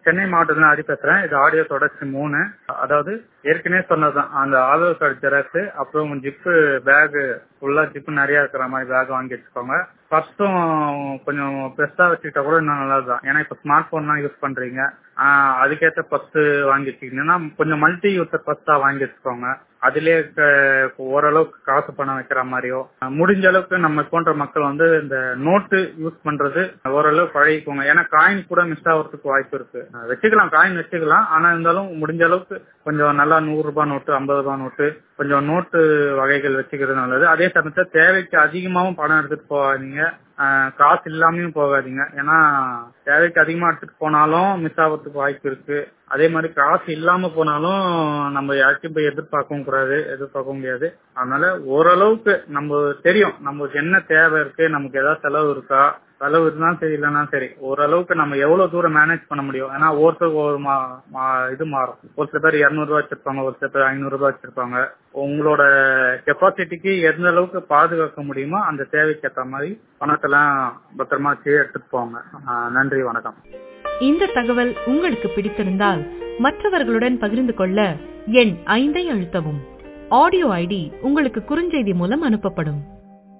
சென்னை மாவட்டத்துல ஹரி பேசுறேன் இது ஆடியோ தொடர்ச்சி மூணு அதாவது ஏற்கனவே சொன்னதுதான் அந்த ஆதார் கார்டு ஜெராக்ஸ் அப்புறம் ஜிப்பு பேக் ஃபுல்லா ஜிப்பு நிறைய இருக்கிற மாதிரி பேக் வாங்கி வச்சுக்கோங்க பர்ஸும் கொஞ்சம் பெருசா வச்சுக்கிட்டா கூட இன்னும் நல்லதுதான் ஏன்னா இப்ப ஸ்மார்ட் போன் தான் யூஸ் பண்றீங்க ஆஹ் அதுக்கேற்ற பர்ஸ் வாங்கி வச்சுக்கிட்டீங்கன்னா கொஞ்சம் மல்டி யூசர் பர்ஸா வாங்கி வச்சுக்கோங்க அதுலயே க- ஓரளவுக்கு காசு பணம் வைக்கிற மாதிரியோ அஹ் முடிஞ்ச அளவுக்கு நம்ம போன்ற மக்கள் வந்து இந்த நோட்டு யூஸ் பண்றது ஓரளவு பழகிக்கோங்க ஏன்னா காயின் கூட மிஸ் ஆகிறதுக்கு வாய்ப்பு இருக்கு அஹ் வச்சுக்கலாம் காயின் வச்சுக்கலாம் ஆனா இருந்தாலும் முடிஞ்ச அளவுக்கு கொஞ்சம் நல்லா நூறு ரூபாய் நோட்டு ஐம்பது ரூபாய் நோட்டு கொஞ்சம் நோட்டு வகைகள் வச்சுக்கிறது நல்லது அதே சமயத்துல தேவைக்கு அதிகமாவும் பணம் எடுத்துட்டு போகாதீங்க ஆஹ் காசு இல்லாமையும் போகாதீங்க ஏன்னா தேவைக்கு அதிகமா எடுத்துட்டு போனாலும் மிஸ் ஆகிறதுக்கு வாய்ப்பு இருக்கு அதே மாதிரி காசு இல்லாம போனாலும் நம்ம யாருக்கும் போய் எதிர்பார்க்கவும் கூடாது எதிர்பார்க்க முடியாது அதனால ஓரளவுக்கு நம்ம தெரியும் நமக்கு என்ன தேவை இருக்கு நமக்கு ஏதாவது செலவு இருக்கா செலவு இருந்தாலும் சரி இல்லைன்னா சரி ஓரளவுக்கு நம்ம எவ்வளவு தூரம் மேனேஜ் பண்ண முடியும் ஏன்னா ஒருத்தருக்கு ஒரு மா- மா- இது மாறும் ஒரு சில பேர் இருநூறு ரூபாய் வச்சிருப்பாங்க ஒரு சில பேர் ஐநூறு ரூபாய் வச்சிருப்பாங்க உங்களோட கெப்பாசிட்டிக்கு எந்த அளவுக்கு பாதுகாக்க முடியுமோ அந்த தேவைக்கு ஏற்ற மாதிரி பணத்தெல்லாம் பத்திரமா வச்சு எடுத்துட்டு போங்க ஆஹ் நன்றி வணக்கம் இந்த தகவல் உங்களுக்கு பிடித்திருந்தால் மற்றவர்களுடன் பகிர்ந்து கொள்ள எண் ஐந்தை அழுத்தவும் ஆடியோ ஐடி உங்களுக்கு குறுஞ்செய்தி மூலம் அனுப்பப்படும்